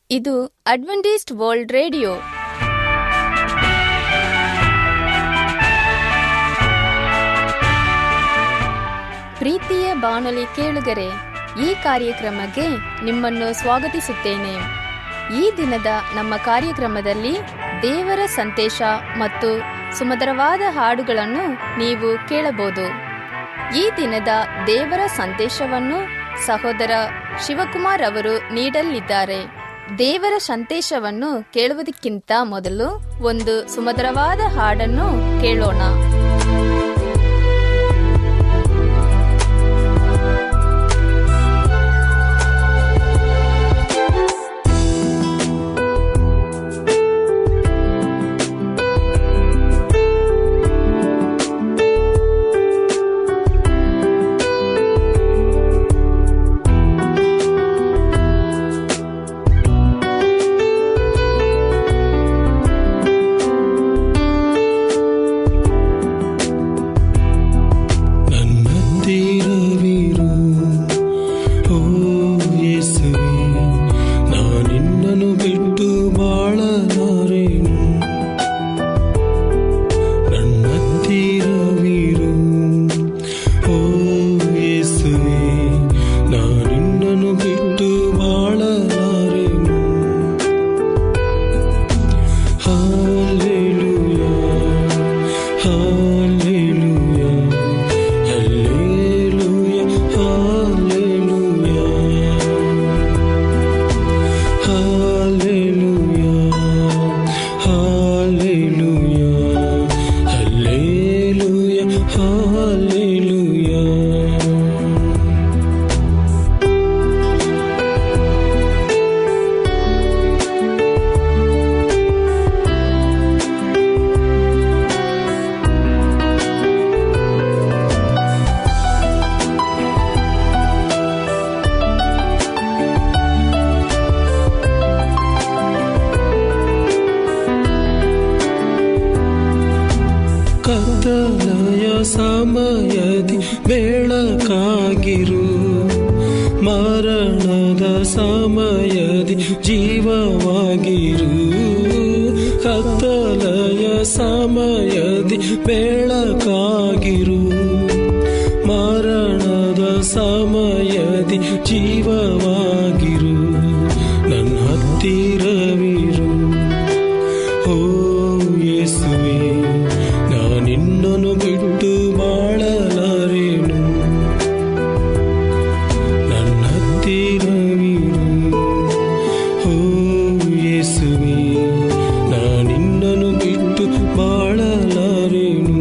ಇದು Adventist world radio ಪ್ರೀತಿಯ ಬಾನುಲಿ ಕೇಳುಗರೆ ಈ ಕಾರ್ಯಕ್ರಮಕ್ಕೆ ನಿಮ್ಮನ್ನು ಸ್ವಾಗತಿಸುತ್ತೇನೆ ಈ ದಿನದ ನಮ್ಮ ಕಾರ್ಯಕ್ರಮದಲ್ಲಿ ದೇವರ ಸಂದೇಶ ಮತ್ತು ಸುಮಧುರವಾದ ಹಾಡುಗಳನ್ನು ನೀವು ಕೇಳಬಹುದು ಈ ದಿನದ ದೇವರ ಸಂದೇಶವನ್ನು ಸಹೋದರ ಶಿವಕುಮಾರ್ ಅವರು ನೀಡಲಿದ್ದಾರೆ ದೇವರ ಸಂದೇಶವನ್ನು ಕೇಳುವುದಕ್ಕಿಂತ ಮೊದಲು ಒಂದು ಸುಮಧುರವಾದ ಹಾಡನ್ನು ಕೇಳೋಣ ನನ್ನತ್ತಿರವಿರು ಓ ಯೇಸುವೆ ನಾನಿನ್ನನು ಬಿಟ್ಟು ಬಾಳಲಾರೆನು ನನ್ನತ್ತಿರವಿರು ಓ ಯೇಸುವೆ ನಾನಿನ್ನನು ಬಿಟ್ಟು ಬಾಳಲಾರೆನು Hallelujah, Hallelujah, Hallelujah, Hallelujah, Hallelujah, Hallelujah, Hallelujah, Hallelujah. ಕತ್ತಲೆಯ ಸಮಯದಿ ಬೆಳಕಾಗಿರು ಮರಣದ ಸಮಯದಿ ಜೀವವಾಗಿರು ಕತ್ತಲೆಯ ಸಮಯದಿ ಬೆಳಕಾಗಿರು ಮರಣದ ಸಮಯದಿ ಜೀವವಾಗಿರು ನನ್ನ ಹತ್ತಿರವಿರು ಓ ಯೇಸುವೆ ನಾನಿನ್ನನು ಬಿಟ್ಟು ಬಾಳಲಾರೆನು ನನ್ನ ಹತ್ತಿರವಿರು ಓ ಯೇಸುವೆ ನಾನಿನ್ನನು ಬಿಟ್ಟು ಬಾಳಲಾರೆನು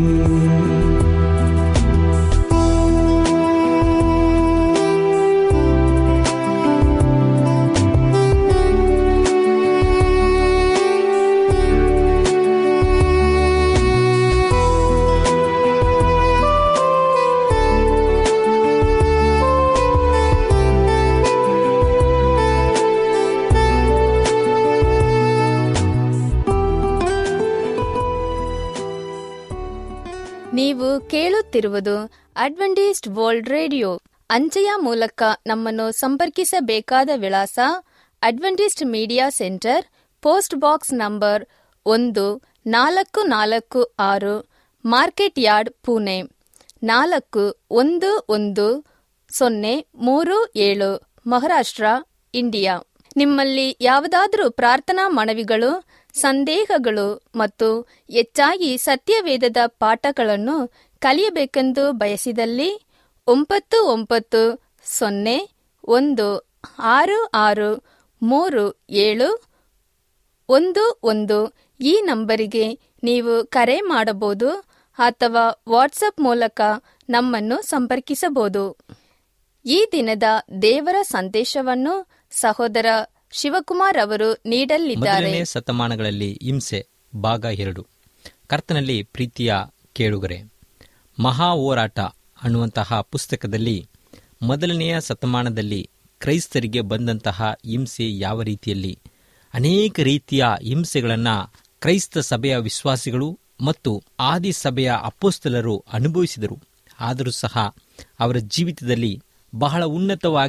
ನೀವು ಕೇಳುತ್ತಿರುವುದು ಅಡ್ವೆಂಟಿಸ್ಟ್ ವರ್ಲ್ಡ್ ರೇಡಿಯೋ ಅಂಚೆಯ ಮೂಲಕ ನಮ್ಮನ್ನು ಸಂಪರ್ಕಿಸಬೇಕಾದ ವಿಳಾಸ Adventist media centre post box number ಒಂದು ನಾಲ್ಕು ನಾಲ್ಕು ಆರು ಮಾರ್ಕೆಟ್ ಯಾರ್ಡ್ ಪುಣೆ ನಾಲ್ಕು ಒಂದು ಒಂದು ಸೊನ್ನೆ ಮೂರು ಏಳು ಮಹಾರಾಷ್ಟ್ರ ಇಂಡಿಯಾ ನಿಮ್ಮಲ್ಲಿ ಯಾವುದಾದರೂ ಪ್ರಾರ್ಥನಾ ಮನವಿಗಳು ಸಂದೇಹಗಳು ಮತ್ತು ಹೆಚ್ಚಾಗಿ ಸತ್ಯವೇದದ ಪಾಠಗಳನ್ನು ಕಲಿಯಬೇಕೆಂದು ಬಯಸಿದಲ್ಲಿ ಒಂಬತ್ತು ಒಂಬತ್ತು ಸೊನ್ನೆ ಒಂದು ಆರು ಆರು ಮೂರು ಏಳು ಒಂದು ಒಂದು ಈ ನಂಬರಿಗೆ ನೀವು ಕರೆ ಮಾಡಬಹುದು ಅಥವಾ ವಾಟ್ಸಪ್ ಮೂಲಕ ನಮ್ಮನ್ನು ಸಂಪರ್ಕಿಸಬಹುದು ಈ ದಿನದ ದೇವರ ಸಂದೇಶವನ್ನು ಸಹೋದರ ಶಿವಕುಮಾರ್ ಅವರು ನೀಡಲಿದ್ದಾರೆ ಮೊದಲನೇ ಶತಮಾನಗಳಲ್ಲಿ ಹಿಂಸೆ ಭಾಗ ಎರಡು ಕರ್ತನಲ್ಲಿ ಪ್ರೀತಿಯ ಕೇಳುಗರೆ ಮಹಾ ಹೋರಾಟ ಅನ್ನುವಂತಹ ಪುಸ್ತಕದಲ್ಲಿ ಮೊದಲನೆಯ ಶತಮಾನದಲ್ಲಿ ಕ್ರೈಸ್ತರಿಗೆ ಬಂದಂತಹ ಹಿಂಸೆ ಯಾವ ರೀತಿಯಲ್ಲಿ ಅನೇಕ ರೀತಿಯ ಹಿಂಸೆಗಳನ್ನು ಕ್ರೈಸ್ತ ಸಭೆಯ ವಿಶ್ವಾಸಿಗಳು ಮತ್ತು ಆದಿ ಸಭೆಯ ಅಪ್ಪೋಸ್ತಲರು ಅನುಭವಿಸಿದರು ಆದರೂ ಸಹ ಅವರ ಜೀವಿತದಲ್ಲಿ ಬಹಳ ಉನ್ನತವಾಗಿ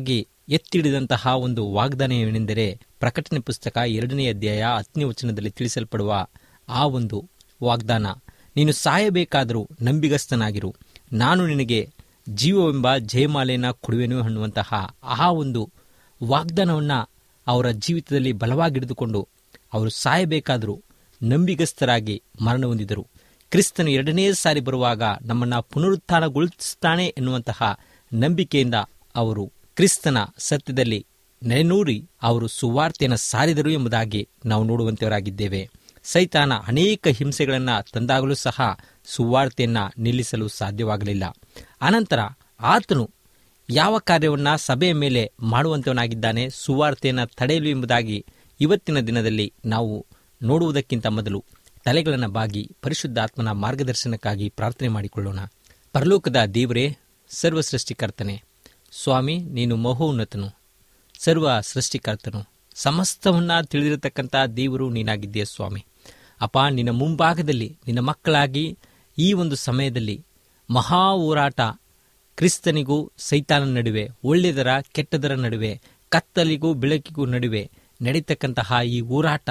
ಎತ್ತಿಡಿದಂತಹ ಒಂದು ವಾಗ್ದಾನವೇನೆಂದರೆ ಪ್ರಕಟಣೆ ಪುಸ್ತಕ ಎರಡನೇ ಅಧ್ಯಾಯ ಹತ್ತನೇ ವಚನದಲ್ಲಿ ತಿಳಿಸಲ್ಪಡುವ ಆ ಒಂದು ವಾಗ್ದಾನ ನೀನು ಸಾಯಬೇಕಾದರೂ ನಂಬಿಗಸ್ತನಾಗಿರು ನಾನು ನಿನಗೆ ಜೀವವೆಂಬ ಜಯಮಾಲೆಯನ್ನು ಕೊಡುವೆನು ಅನ್ನುವಂತಹ ಆ ಒಂದು ವಾಗ್ದಾನವನ್ನು ಅವರ ಜೀವಿತದಲ್ಲಿ ಬಲವಾಗಿ ಹಿಡಿದುಕೊಂಡು ಅವರು ಸಾಯಬೇಕಾದರೂ ನಂಬಿಗಸ್ತರಾಗಿ ಮರಣ ಹೊಂದಿದರು ಕ್ರಿಸ್ತನು ಎರಡನೇ ಸಾರಿ ಬರುವಾಗ ನಮ್ಮನ್ನು ಪುನರುತ್ಥಾನಗೊಳಿಸುತ್ತಾನೆ ಎನ್ನುವಂತಹ ನಂಬಿಕೆಯಿಂದ ಅವರು ಕ್ರಿಸ್ತನ ಸತ್ಯದಲ್ಲಿ ನೆನೂರಿ ಅವರು ಸುವಾರ್ತೆಯನ್ನು ಸಾರಿದರು ಎಂಬುದಾಗಿ ನಾವು ನೋಡುವಂತವರಾಗಿದ್ದೇವೆ ಸೈತಾನ ಅನೇಕ ಹಿಂಸೆಗಳನ್ನು ತಂದಾಗಲೂ ಸಹ ಸುವಾರ್ತೆಯನ್ನು ನಿಲ್ಲಿಸಲು ಸಾಧ್ಯವಾಗಲಿಲ್ಲ ಅನಂತರ ಆತನು ಯಾವ ಕಾರ್ಯವನ್ನ ಸಭೆಯ ಮೇಲೆ ಮಾಡುವಂತವನಾಗಿದ್ದಾನೆ ಸುವಾರ್ತೆಯನ್ನು ತಡೆಯಲು ಎಂಬುದಾಗಿ ಇವತ್ತಿನ ದಿನದಲ್ಲಿ ನಾವು ನೋಡುವುದಕ್ಕಿಂತ ಮೊದಲು ತಲೆಗಳನ್ನು ಬಾಗಿ ಪರಿಶುದ್ಧಾತ್ಮನ ಮಾರ್ಗದರ್ಶನಕ್ಕಾಗಿ ಪ್ರಾರ್ಥನೆ ಮಾಡಿಕೊಳ್ಳೋಣ ಪರಲೋಕದ ದೇವರೇ ಸರ್ವ ಸೃಷ್ಟಿಕರ್ತನೆ ಸ್ವಾಮಿ ನೀನು ಮಹೋನ್ನತನು ಸರ್ವ ಸೃಷ್ಟಿಕರ್ತನು ಸಮಸ್ತವನ್ನ ತಿಳಿದಿರತಕ್ಕಂಥ ದೇವರು ನೀನಾಗಿದ್ದೀಯ ಸ್ವಾಮಿ ಅಪ್ಪ ನಿನ್ನ ಮುಂಭಾಗದಲ್ಲಿ ನಿನ್ನ ಮಕ್ಕಳಾಗಿ ಈ ಒಂದು ಸಮಯದಲ್ಲಿ ಮಹಾ ಹೋರಾಟ ಕ್ರಿಸ್ತನಿಗೂ ಸೈತಾನ ನಡುವೆ ಒಳ್ಳೆಯದರ ಕೆಟ್ಟದರ ನಡುವೆ ಕತ್ತಲಿಗೂ ಬೆಳಕಿಗೂ ನಡುವೆ ನಡೀತಕ್ಕಂತಹ ಈ ಹೋರಾಟ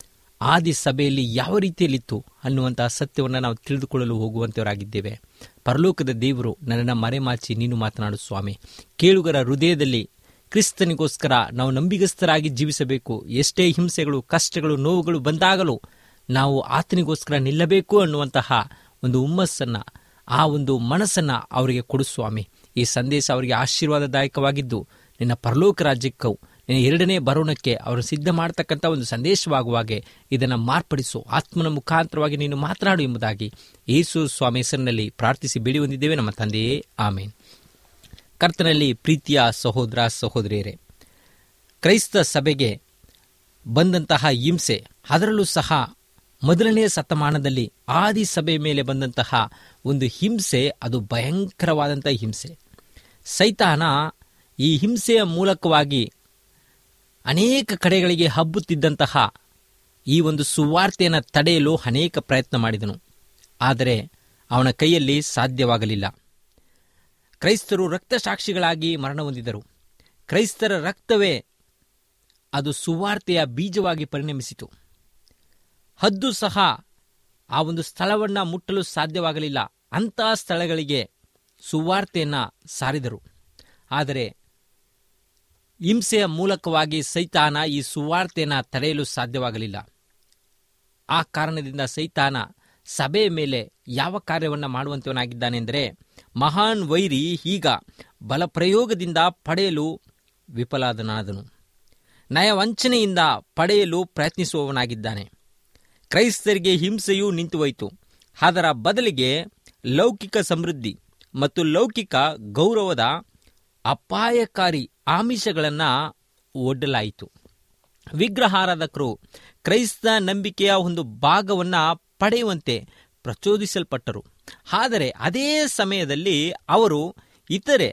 ಆದಿ ಸಭೆಯಲ್ಲಿ ಯಾವ ರೀತಿಯಲ್ಲಿತ್ತು ಅನ್ನುವಂತಹ ಸತ್ಯವನ್ನು ನಾವು ತಿಳಿದುಕೊಳ್ಳಲು ಹೋಗುವಂತವರಾಗಿದ್ದೇವೆ ಪರಲೋಕದ ದೇವರು ನನ್ನನ್ನು ಮರೆಮಾಚಿ ನೀನು ಮಾತನಾಡು ಸ್ವಾಮಿ ಕೇಳುಗರ ಹೃದಯದಲ್ಲಿ ಕ್ರಿಸ್ತನಿಗೋಸ್ಕರ ನಾವು ನಂಬಿಗಸ್ತರಾಗಿ ಜೀವಿಸಬೇಕು ಎಷ್ಟೇ ಹಿಂಸೆಗಳು ಕಷ್ಟಗಳು ನೋವುಗಳು ಬಂದಾಗಲೂ ನಾವು ಆತನಿಗೋಸ್ಕರ ನಿಲ್ಲಬೇಕು ಅನ್ನುವಂತಹ ಒಂದು ಹುಮ್ಮಸ್ಸನ್ನ ಆ ಒಂದು ಮನಸ್ಸನ್ನ ಅವರಿಗೆ ಕೊಡು ಸ್ವಾಮಿ ಈ ಸಂದೇಶ ಅವರಿಗೆ ಆಶೀರ್ವಾದದಾಯಕವಾಗಿದ್ದು ನಿನ್ನ ಪರಲೋಕ ರಾಜ್ಯಕ್ಕೂ ನಿನ್ನ ಎರಡನೇ ಬರೋಣಕ್ಕೆ ಅವರು ಸಿದ್ಧ ಮಾಡತಕ್ಕಂಥ ಒಂದು ಸಂದೇಶವಾಗುವಾಗೆ ಇದನ್ನು ಮಾರ್ಪಡಿಸು ಆತ್ಮನ ಮುಖಾಂತರವಾಗಿ ನೀನು ಮಾತನಾಡು ಎಂಬುದಾಗಿ ಯೇಸು ಸ್ವಾಮಿ ಹೆಸರಿನಲ್ಲಿ ಪ್ರಾರ್ಥಿಸಿ ಬೇಡಿ ಹೊಂದಿದ್ದೇವೆ ನಮ್ಮ ತಂದೆಯೇ ಆಮೇನ್ ಕರ್ತನಲ್ಲಿ ಪ್ರೀತಿಯ ಸಹೋದರ ಸಹೋದರಿಯರೇ ಕ್ರೈಸ್ತ ಸಭೆಗೆ ಬಂದಂತಹ ಹಿಂಸೆ ಅದರಲ್ಲೂ ಸಹ ಮೊದಲನೇ ಶತಮಾನದಲ್ಲಿ ಆದಿ ಸಭೆ ಮೇಲೆ ಬಂದಂತಹ ಒಂದು ಹಿಂಸೆ ಅದು ಭಯಂಕರವಾದಂತಹ ಹಿಂಸೆ ಸೈತಾನ ಈ ಹಿಂಸೆಯ ಮೂಲಕವಾಗಿ ಅನೇಕ ಕಡೆಗಳಿಗೆ ಹಬ್ಬುತ್ತಿದ್ದಂತಹ ಈ ಒಂದು ಸುವಾರ್ತೆಯನ್ನು ತಡೆಯಲು ಅನೇಕ ಪ್ರಯತ್ನ ಮಾಡಿದನು ಆದರೆ ಅವನ ಕೈಯಲ್ಲಿ ಸಾಧ್ಯವಾಗಲಿಲ್ಲ ಕ್ರೈಸ್ತರು ರಕ್ತಸಾಕ್ಷಿಗಳಾಗಿ ಮರಣ ಹೊಂದಿದರು ಕ್ರೈಸ್ತರ ರಕ್ತವೇ ಅದು ಸುವಾರ್ತೆಯ ಬೀಜವಾಗಿ ಪರಿಣಮಿಸಿತು ಹದ್ದು ಸಹ ಆ ಒಂದು ಸ್ಥಳವನ್ನು ಮುಟ್ಟಲು ಸಾಧ್ಯವಾಗಲಿಲ್ಲ ಅಂತಹ ಸ್ಥಳಗಳಿಗೆ ಸುವಾರ್ತೆಯನ್ನ ಸಾರಿದರು ಆದರೆ ಹಿಂಸೆಯ ಮೂಲಕವಾಗಿ ಸೈತಾನ ಈ ಸುವಾರ್ತೆಯನ್ನು ತಡೆಯಲು ಸಾಧ್ಯವಾಗಲಿಲ್ಲ ಆ ಕಾರಣದಿಂದ ಸೈತಾನ ಸಭೆಯ ಮೇಲೆ ಯಾವ ಕಾರ್ಯವನ್ನು ಮಾಡುವಂತವನಾಗಿದ್ದಾನೆಂದರೆ ಮಹಾನ್ ವೈರಿ ಈಗ ಬಲಪ್ರಯೋಗದಿಂದ ಪಡೆಯಲು ವಿಫಲಾದನಾದನು ನಯವಂಚನೆಯಿಂದ ಪಡೆಯಲು ಪ್ರಯತ್ನಿಸುವವನಾಗಿದ್ದಾನೆ ಕ್ರೈಸ್ತರಿಗೆ ಹಿಂಸೆಯೂ ನಿಂತು ಹೋಯಿತು ಅದರ ಬದಲಿಗೆ ಲೌಕಿಕ ಸಮೃದ್ಧಿ ಮತ್ತು ಲೌಕಿಕ ಗೌರವದ ಅಪಾಯಕಾರಿ ಆಮಿಷಗಳನ್ನು ಒಡ್ಡಲಾಯಿತು ವಿಗ್ರಹಾರಾಧಕರು ಕ್ರೈಸ್ತ ನಂಬಿಕೆಯ ಒಂದು ಭಾಗವನ್ನು ಪಡೆಯುವಂತೆ ಪ್ರಚೋದಿಸಲ್ಪಟ್ಟರು ಆದರೆ ಅದೇ ಸಮಯದಲ್ಲಿ ಅವರು ಇತರೆ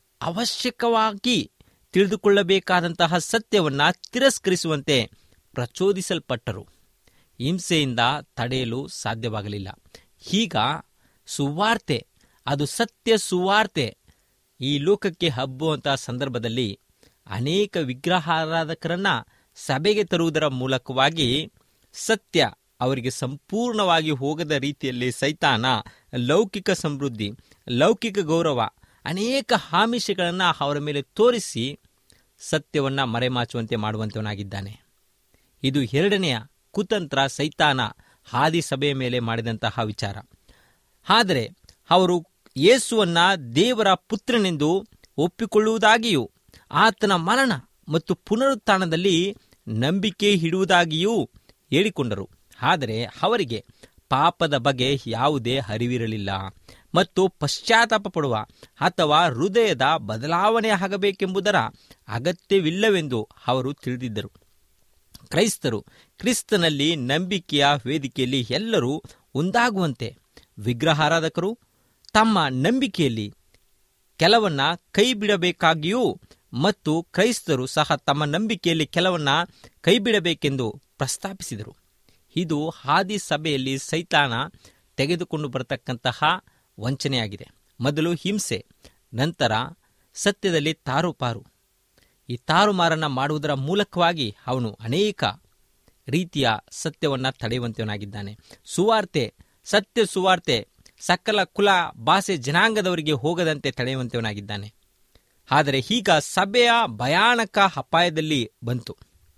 ಅವಶ್ಯಕವಾಗಿ ತಿಳಿದುಕೊಳ್ಳಬೇಕಾದಂತಹ ಸತ್ಯವನ್ನ ತಿರಸ್ಕರಿಸುವಂತೆ ಪ್ರಚೋದಿಸಲ್ಪಟ್ಟರು ಹಿಂಸೆಯಿಂದ ತಡೆಯಲು ಸಾಧ್ಯವಾಗಲಿಲ್ಲ ಈಗ ಸುವಾರ್ತೆ ಅದು ಸತ್ಯ ಸುವಾರ್ತೆ ಈ ಲೋಕಕ್ಕೆ ಹಬ್ಬುವಂತಹ ಸಂದರ್ಭದಲ್ಲಿ ಅನೇಕ ವಿಗ್ರಹಾರಾಧಕರನ್ನ ಸಭೆಗೆ ತರುವುದರ ಮೂಲಕವಾಗಿ ಸತ್ಯ ಅವರಿಗೆ ಸಂಪೂರ್ಣವಾಗಿ ಹೋಗದ ರೀತಿಯಲ್ಲಿ ಸೈತಾನ ಲೌಕಿಕ ಸಮೃದ್ಧಿ ಲೌಕಿಕ ಗೌರವ ಅನೇಕ ಆಮಿಷಗಳನ್ನು ಅವರ ಮೇಲೆ ತೋರಿಸಿ ಸತ್ಯವನ್ನು ಮರೆಮಾಚುವಂತೆ ಮಾಡುವಂತವನಾಗಿದ್ದಾನೆ ಇದು ಎರಡನೆಯ ಕುತಂತ್ರ ಸೈತಾನ ಹಾದಿ ಸಭೆಯ ಮೇಲೆ ಮಾಡಿದಂತಹ ವಿಚಾರ ಆದರೆ ಅವರು ಯೇಸುವನ್ನ ದೇವರ ಪುತ್ರನೆಂದು ಒಪ್ಪಿಕೊಳ್ಳುವುದಾಗಿಯೂ ಆತನ ಮರಣ ಮತ್ತು ಪುನರುತ್ಥಾನದಲ್ಲಿ ನಂಬಿಕೆ ಇಡುವುದಾಗಿಯೂ ಹೇಳಿಕೊಂಡರು ಆದರೆ ಅವರಿಗೆ ಪಾಪದ ಬಗ್ಗೆ ಯಾವುದೇ ಅರಿವಿರಲಿಲ್ಲ ಮತ್ತು ಪಶ್ಚಾತ್ತಾಪ ಪಡುವ ಅಥವಾ ಹೃದಯದ ಬದಲಾವಣೆ ಆಗಬೇಕೆಂಬುದರ ಅಗತ್ಯವಿಲ್ಲವೆಂದು ಅವರು ತಿಳಿದಿದ್ದರು ಕ್ರೈಸ್ತರು ಕ್ರಿಸ್ತನಲ್ಲಿ ನಂಬಿಕೆಯ ವೇದಿಕೆಯಲ್ಲಿ ಎಲ್ಲರೂ ಒಂದಾಗುವಂತೆ ವಿಗ್ರಹಾರಾಧಕರು ತಮ್ಮ ನಂಬಿಕೆಯಲ್ಲಿ ಕೆಲವನ್ನ ಕೈ ಬಿಡಬೇಕಾಗಿಯೂ ಮತ್ತು ಕ್ರೈಸ್ತರು ಸಹ ತಮ್ಮ ನಂಬಿಕೆಯಲ್ಲಿ ಕೆಲವನ್ನ ಕೈ ಬಿಡಬೇಕೆಂದು ಪ್ರಸ್ತಾಪಿಸಿದರು ಇದು ಹಾದಿ ಸಭೆಯಲ್ಲಿ ಸೈತಾನ ತೆಗೆದುಕೊಂಡು ಬರತಕ್ಕಂತಹ ವಂಚನೆಯಾಗಿದೆ ಮೊದಲು ಹಿಂಸೆ ನಂತರ ಸತ್ಯದಲ್ಲಿ ತಾರುಪಾರು ಈ ತಾರುಮಾರನ್ನ ಮಾಡುವುದರ ಮೂಲಕವಾಗಿ ಅವನು ಅನೇಕ ರೀತಿಯ ಸತ್ಯವನ್ನ ತಡೆಯುವಂತವನಾಗಿದ್ದಾನೆ ಸುವಾರ್ತೆ ಸತ್ಯ ಸುವಾರ್ತೆ ಸಕಲ ಕುಲ ಭಾಷೆ ಜನಾಂಗದವರಿಗೆ ಹೋಗದಂತೆ ತಡೆಯುವಂತವನಾಗಿದ್ದಾನೆ ಆದರೆ ಈಗ ಸಭೆಯ ಭಯಾನಕ ಅಪಾಯದಲ್ಲಿ ಬಂತು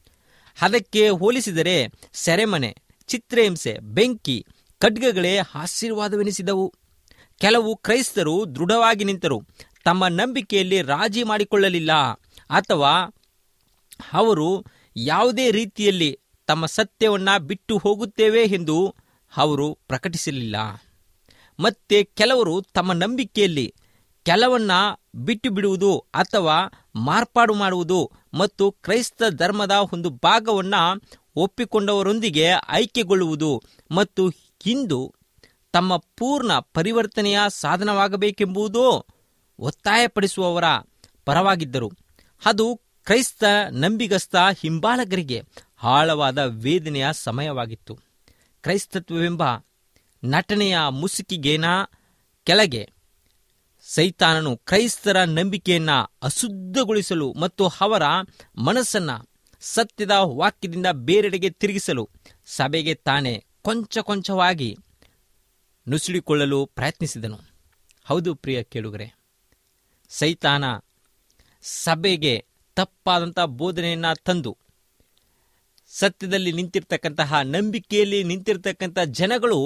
ಅದಕ್ಕೆ ಹೋಲಿಸಿದರೆ ಸೆರೆಮನೆ ಚಿತ್ರಹಿಂಸೆ ಬೆಂಕಿ ಖಡ್ಗಗಳೇ ಆಶೀರ್ವಾದವೆನಿಸಿದವು ಕೆಲವು ಕ್ರೈಸ್ತರು ದೃಢವಾಗಿ ನಿಂತರು ತಮ್ಮ ನಂಬಿಕೆಯಲ್ಲಿ ರಾಜಿ ಮಾಡಿಕೊಳ್ಳಲಿಲ್ಲ ಅಥವಾ ಅವರು ಯಾವುದೇ ರೀತಿಯಲ್ಲಿ ತಮ್ಮ ಸತ್ಯವನ್ನ ಬಿಟ್ಟು ಹೋಗುತ್ತೇವೆ ಎಂದು ಅವರು ಪ್ರಕಟಿಸಲಿಲ್ಲ ಮತ್ತೆ ಕೆಲವರು ತಮ್ಮ ನಂಬಿಕೆಯಲ್ಲಿ ಕೆಲವನ್ನ ಬಿಟ್ಟು ಬಿಡುವುದು ಅಥವಾ ಮಾರ್ಪಾಡು ಮಾಡುವುದು ಮತ್ತು ಕ್ರೈಸ್ತ ಧರ್ಮದ ಒಂದು ಭಾಗವನ್ನ ಒಪ್ಪಿಕೊಂಡವರೊಂದಿಗೆ ಐಕ್ಯಗೊಳ್ಳುವುದು ಮತ್ತು ಇಂದು ತಮ್ಮ ಪೂರ್ಣ ಪರಿವರ್ತನೆಯ ಸಾಧನವಾಗಬೇಕೆಂಬುದು ಒತ್ತಾಯಪಡಿಸುವವರ ಪರವಾಗಿದ್ದರು ಅದು ಕ್ರೈಸ್ತ ನಂಬಿಗಸ್ತ ಹಿಂಬಾಲಕರಿಗೆ ಆಳವಾದ ವೇದನೆಯ ಸಮಯವಾಗಿತ್ತು ಕ್ರೈಸ್ತತ್ವವೆಂಬ ನಟನೆಯ ಮುಸುಕಿಗೇನ ಕೆಳಗೆ ಸೈತಾನನು ಕ್ರೈಸ್ತರ ನಂಬಿಕೆಯನ್ನ ಅಶುದ್ಧಗೊಳಿಸಲು ಮತ್ತು ಅವರ ಮನಸ್ಸನ್ನ ಸತ್ಯದ ವಾಕ್ಯದಿಂದ ಬೇರೆಡೆಗೆ ತಿರುಗಿಸಲು ಸಭೆಗೆ ತಾನೇ ಕೊಂಚ ಕೊಂಚವಾಗಿ ನುಸುಳಿಕೊಳ್ಳಲು ಪ್ರಯತ್ನಿಸಿದನು ಹೌದು ಪ್ರಿಯ ಕೇಳುಗರೆ ಸೈತಾನ ಸಭೆಗೆ ತಪ್ಪಾದಂಥ ಬೋಧನೆಯನ್ನ ತಂದು ಸತ್ಯದಲ್ಲಿ ನಿಂತಿರ್ತಕ್ಕಂತಹ ನಂಬಿಕೆಯಲ್ಲಿ ನಿಂತಿರ್ತಕ್ಕಂಥ ಜನಗಳು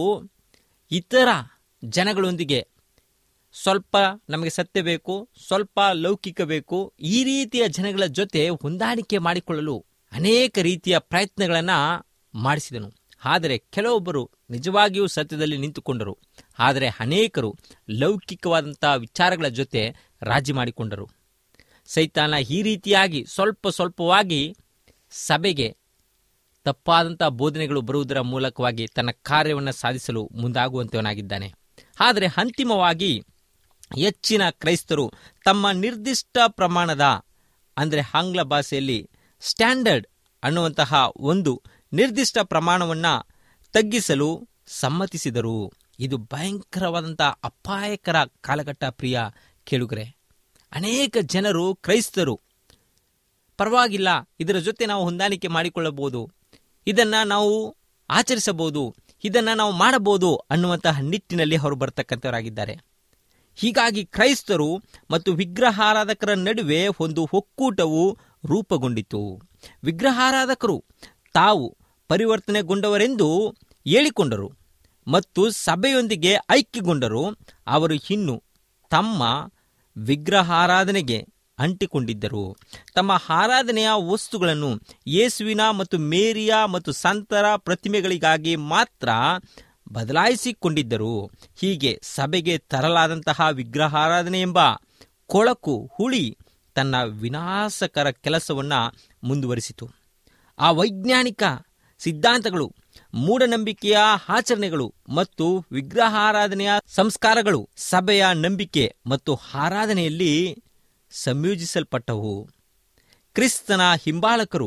ಇತರ ಜನಗಳೊಂದಿಗೆ ಸ್ವಲ್ಪ ನಮಗೆ ಸತ್ಯ ಬೇಕು ಸ್ವಲ್ಪ ಲೌಕಿಕ ಬೇಕು ಈ ರೀತಿಯ ಜನಗಳ ಜೊತೆ ಹೊಂದಾಣಿಕೆ ಮಾಡಿಕೊಳ್ಳಲು ಅನೇಕ ರೀತಿಯ ಪ್ರಯತ್ನಗಳನ್ನು ಮಾಡಿಸಿದನು ಆದರೆ ಕೆಲವೊಬ್ಬರು ನಿಜವಾಗಿಯೂ ಸತ್ಯದಲ್ಲಿ ನಿಂತುಕೊಂಡರು ಆದರೆ ಅನೇಕರು ಲೌಕಿಕವಾದಂತಹ ವಿಚಾರಗಳ ಜೊತೆ ರಾಜಿ ಮಾಡಿಕೊಂಡರು ಸೈತಾನ ಈ ರೀತಿಯಾಗಿ ಸ್ವಲ್ಪ ಸ್ವಲ್ಪವಾಗಿ ಸಭೆಗೆ ತಪ್ಪಾದಂಥ ಬೋಧನೆಗಳು ಬರುವುದರ ಮೂಲಕವಾಗಿ ತನ್ನ ಕಾರ್ಯವನ್ನು ಸಾಧಿಸಲು ಮುಂದಾಗುವಂತವನಾಗಿದ್ದಾನೆ ಆದರೆ ಅಂತಿಮವಾಗಿ ಹೆಚ್ಚಿನ ಕ್ರೈಸ್ತರು ತಮ್ಮ ನಿರ್ದಿಷ್ಟ ಪ್ರಮಾಣದ ಅಂದರೆ ಆಂಗ್ಲ ಭಾಷೆಯಲ್ಲಿ ಸ್ಟ್ಯಾಂಡರ್ಡ್ ಅನ್ನುವಂತಹ ಒಂದು ನಿರ್ದಿಷ್ಟ ಪ್ರಮಾಣವನ್ನು ತಗ್ಗಿಸಲು ಸಮ್ಮತಿಸಿದರು ಇದು ಭಯಂಕರವಾದಂಥ ಅಪಾಯಕರ ಕಾಲಘಟ್ಟ ಪ್ರಿಯ ಕೇಳುಗರೆ ಅನೇಕ ಜನರು ಕ್ರೈಸ್ತರು ಪರವಾಗಿಲ್ಲ ಇದರ ಜೊತೆ ನಾವು ಹೊಂದಾಣಿಕೆ ಮಾಡಿಕೊಳ್ಳಬಹುದು ಇದನ್ನ ನಾವು ಆಚರಿಸಬಹುದು ಇದನ್ನ ನಾವು ಮಾಡಬಹುದು ಅನ್ನುವಂತಹ ನಿಟ್ಟಿನಲ್ಲಿ ಅವರು ಬರ್ತಕ್ಕಂಥವರಾಗಿದ್ದಾರೆ ಹೀಗಾಗಿ ಕ್ರೈಸ್ತರು ಮತ್ತು ವಿಗ್ರಹಾರಾಧಕರ ನಡುವೆ ಒಂದು ಒಕ್ಕೂಟವು ರೂಪುಗೊಂಡಿತು ವಿಗ್ರಹಾರಾಧಕರು ತಾವು ಪರಿವರ್ತನೆಗೊಂಡವರೆಂದು ಹೇಳಿಕೊಂಡರು ಮತ್ತು ಸಭೆಯೊಂದಿಗೆ ಐಕ್ಯಗೊಂಡರು ಅವರು ಇನ್ನು ತಮ್ಮ ವಿಗ್ರಹಾರಾಧನೆಗೆ ಅಂಟಿಕೊಂಡಿದ್ದರು ತಮ್ಮ ಆರಾಧನೆಯ ವಸ್ತುಗಳನ್ನು ಯೇಸುವಿನ ಮತ್ತು ಮೇರಿಯ ಮತ್ತು ಸಂತರ ಪ್ರತಿಮೆಗಳಿಗಾಗಿ ಮಾತ್ರ ಬದಲಾಯಿಸಿಕೊಂಡಿದ್ದರು ಹೀಗೆ ಸಭೆಗೆ ತರಲಾದಂತಹ ವಿಗ್ರಹಾರಾಧನೆ ಎಂಬ ಕೊಳಕು ಹುಳಿ ತನ್ನ ವಿನಾಶಕರ ಕೆಲಸವನ್ನ ಮುಂದುವರಿಸಿತು ಆ ವೈಜ್ಞಾನಿಕ ಸಿದ್ಧಾಂತಗಳು ಮೂಢನಂಬಿಕೆಯ ಆಚರಣೆಗಳು ಮತ್ತು ವಿಗ್ರಹಾರಾಧನೆಯ ಸಂಸ್ಕಾರಗಳು ಸಭೆಯ ನಂಬಿಕೆ ಮತ್ತು ಆರಾಧನೆಯಲ್ಲಿ ಸಂಯೋಜಿಸಲ್ಪಟ್ಟವು ಕ್ರಿಸ್ತನ ಹಿಂಬಾಲಕರು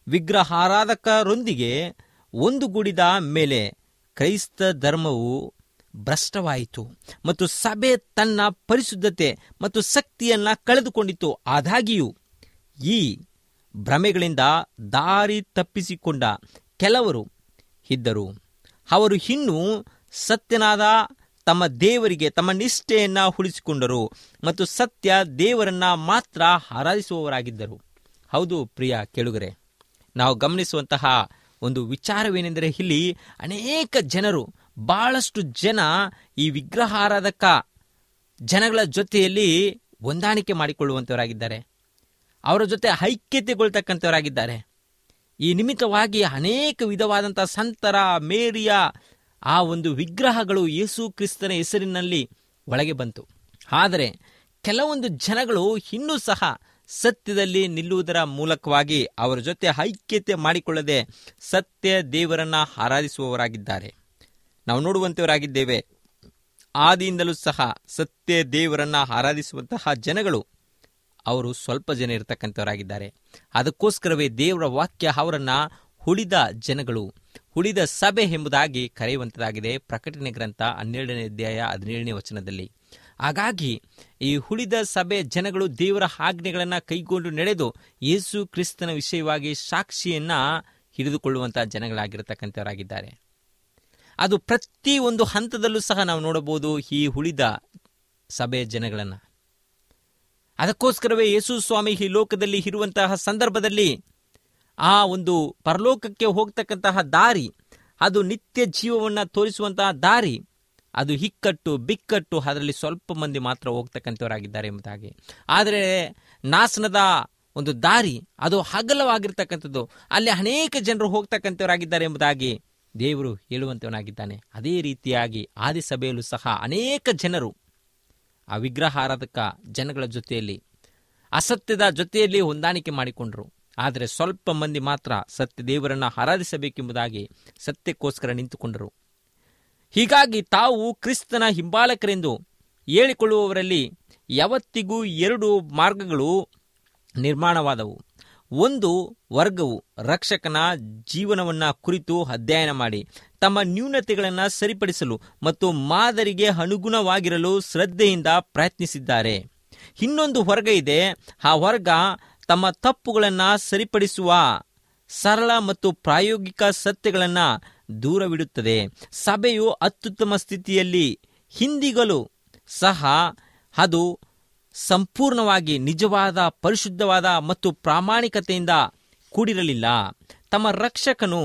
ವಿಗ್ರಹಾರಾಧಕರೊಂದಿಗೆ ಒಂದುಗೂಡಿದ ಮೇಲೆ ಕ್ರೈಸ್ತ ಧರ್ಮವು ಭ್ರಷ್ಟವಾಯಿತು ಮತ್ತು ಸಭೆ ತನ್ನ ಪರಿಶುದ್ಧತೆ ಮತ್ತು ಶಕ್ತಿಯನ್ನ ಕಳೆದುಕೊಂಡಿತು ಆದಾಗಿಯೂ ಈ ಭ್ರಮೆಗಳಿಂದ ದಾರಿ ತಪ್ಪಿಸಿಕೊಂಡ ಕೆಲವರು ಇದ್ದರು ಅವರು ಇನ್ನೂ ಸತ್ಯನಾದ ತಮ್ಮ ದೇವರಿಗೆ ತಮ್ಮ ನಿಷ್ಠೆಯನ್ನ ಉಳಿಸಿಕೊಂಡರು ಮತ್ತು ಸತ್ಯ ದೇವರನ್ನ ಮಾತ್ರ ಆರಾಧಿಸುವವರಾಗಿದ್ದರು ಹೌದು ಪ್ರಿಯ ಕೇಳುಗರೆ ನಾವು ಗಮನಿಸುವಂತಹ ಒಂದು ವಿಚಾರವೇನೆಂದರೆ ಇಲ್ಲಿ ಅನೇಕ ಜನರು ಬಹಳಷ್ಟು ಜನ ಈ ವಿಗ್ರಹಾರಾಧಕ ಜನಗಳ ಜೊತೆಯಲ್ಲಿ ಹೊಂದಾಣಿಕೆ ಮಾಡಿಕೊಳ್ಳುವಂತವರಾಗಿದ್ದಾರೆ ಅವರ ಜೊತೆ ಐಕ್ಯತೆಗೊಳ್ತಕ್ಕಂಥವರಾಗಿದ್ದಾರೆ ಈ ನಿಮಿತ್ತವಾಗಿ ಅನೇಕ ವಿಧವಾದಂತಹ ಸಂತರ ಮೇರಿಯ ಆ ಒಂದು ವಿಗ್ರಹಗಳು ಯೇಸು ಕ್ರಿಸ್ತನ ಹೆಸರಿನಲ್ಲಿ ಒಳಗೆ ಬಂತು ಆದರೆ ಕೆಲವೊಂದು ಜನಗಳು ಇನ್ನೂ ಸಹ ಸತ್ಯದಲ್ಲಿ ನಿಲ್ಲುವುದರ ಮೂಲಕವಾಗಿ ಅವರ ಜೊತೆ ಐಕ್ಯತೆ ಮಾಡಿಕೊಳ್ಳದೆ ಸತ್ಯ ದೇವರನ್ನ ಆರಾಧಿಸುವವರಾಗಿದ್ದಾರೆ ನಾವು ನೋಡುವಂತವರಾಗಿದ್ದೇವೆ ಆದಿಯಿಂದಲೂ ಸಹ ಸತ್ಯ ದೇವರನ್ನ ಆರಾಧಿಸುವಂತಹ ಜನಗಳು ಅವರು ಸ್ವಲ್ಪ ಜನ ಇರತಕ್ಕಂಥವರಾಗಿದ್ದಾರೆ ಅದಕ್ಕೋಸ್ಕರವೇ ದೇವರ ವಾಕ್ಯ ಅವರನ್ನ ಉಳಿದ ಜನಗಳು ಉಳಿದ ಸಭೆ ಎಂಬುದಾಗಿ ಕರೆಯುವಂತದಾಗಿದೆ ಪ್ರಕಟಣೆ ಗ್ರಂಥ ಹನ್ನೆರಡನೇ ಅಧ್ಯಾಯ ಹದಿನೇಳನೇ ವಚನದಲ್ಲಿ ಹಾಗಾಗಿ ಈ ಉಳಿದ ಸಭೆ ಜನಗಳು ದೇವರ ಆಜ್ಞೆಗಳನ್ನು ಕೈಗೊಂಡು ನಡೆದು ಯೇಸು ಕ್ರಿಸ್ತನ ವಿಷಯವಾಗಿ ಸಾಕ್ಷಿಯನ್ನ ಹಿಡಿದುಕೊಳ್ಳುವಂತಹ ಜನಗಳಾಗಿರತಕ್ಕಂಥವರಾಗಿದ್ದಾರೆ ಅದು ಪ್ರತಿ ಒಂದು ಹಂತದಲ್ಲೂ ಸಹ ನಾವು ನೋಡಬಹುದು ಈ ಉಳಿದ ಸಭೆಯ ಜನಗಳನ್ನು ಅದಕ್ಕೋಸ್ಕರವೇ ಯೇಸು ಸ್ವಾಮಿ ಈ ಲೋಕದಲ್ಲಿ ಇರುವಂತಹ ಸಂದರ್ಭದಲ್ಲಿ ಆ ಒಂದು ಪರಲೋಕಕ್ಕೆ ಹೋಗ್ತಕ್ಕಂತಹ ದಾರಿ ಅದು ನಿತ್ಯ ಜೀವವನ್ನು ತೋರಿಸುವಂತಹ ದಾರಿ ಅದು ಹಿಕ್ಕಟ್ಟು ಬಿಕ್ಕಟ್ಟು ಅದರಲ್ಲಿ ಸ್ವಲ್ಪ ಮಂದಿ ಮಾತ್ರ ಹೋಗ್ತಕ್ಕಂಥವರಾಗಿದ್ದಾರೆ ಎಂಬುದಾಗಿ ಆದರೆ ನಾಸನದ ಒಂದು ದಾರಿ ಅದು ಹಗಲವಾಗಿರ್ತಕ್ಕಂಥದ್ದು ಅಲ್ಲಿ ಅನೇಕ ಜನರು ಹೋಗ್ತಕ್ಕಂಥವರಾಗಿದ್ದಾರೆ ಎಂಬುದಾಗಿ ದೇವರು ಹೇಳುವಂತವನಾಗಿದ್ದಾನೆ ಅದೇ ರೀತಿಯಾಗಿ ಆದಿ ಸಭೆಯಲ್ಲೂ ಸಹ ಅನೇಕ ಜನರು ಆ ವಿಗ್ರಹಾರಾಧಕ ಜನಗಳ ಜೊತೆಯಲ್ಲಿ ಅಸತ್ಯದ ಜೊತೆಯಲ್ಲಿ ಹೊಂದಾಣಿಕೆ ಮಾಡಿಕೊಂಡರು ಆದರೆ ಸ್ವಲ್ಪ ಮಂದಿ ಮಾತ್ರ ಸತ್ಯ ದೇವರನ್ನು ಆರಾಧಿಸಬೇಕೆಂಬುದಾಗಿ ಸತ್ಯಕ್ಕೋಸ್ಕರ ನಿಂತುಕೊಂಡರು ಹೀಗಾಗಿ ತಾವು ಕ್ರಿಸ್ತನ ಹಿಂಬಾಲಕರೆಂದು ಹೇಳಿಕೊಳ್ಳುವವರಲ್ಲಿ ಯಾವತ್ತಿಗೂ ಎರಡು ಮಾರ್ಗಗಳು ನಿರ್ಮಾಣವಾದವು ಒಂದು ವರ್ಗವು ರಕ್ಷಕನ ಜೀವನವನ್ನ ಕುರಿತು ಅಧ್ಯಯನ ಮಾಡಿ ತಮ್ಮ ನ್ಯೂನತೆಗಳನ್ನು ಸರಿಪಡಿಸಲು ಮತ್ತು ಮಾದರಿಗೆ ಅನುಗುಣವಾಗಿರಲು ಶ್ರದ್ಧೆಯಿಂದ ಪ್ರಯತ್ನಿಸಿದ್ದಾರೆ ಇನ್ನೊಂದು ವರ್ಗ ಇದೆ ಆ ವರ್ಗ ತಮ್ಮ ತಪ್ಪುಗಳನ್ನು ಸರಿಪಡಿಸುವ ಸರಳ ಮತ್ತು ಪ್ರಾಯೋಗಿಕ ಸತ್ಯಗಳನ್ನು ದೂರವಿಡುತ್ತದೆ ಸಭೆಯು ಅತ್ಯುತ್ತಮ ಸ್ಥಿತಿಯಲ್ಲಿ ಹಿಂದಿಗಲು ಸಹ ಅದು ಸಂಪೂರ್ಣವಾಗಿ ನಿಜವಾದ ಪರಿಶುದ್ಧವಾದ ಮತ್ತು ಪ್ರಾಮಾಣಿಕತೆಯಿಂದ ಕೂಡಿರಲಿಲ್ಲ ತಮ್ಮ ರಕ್ಷಕನು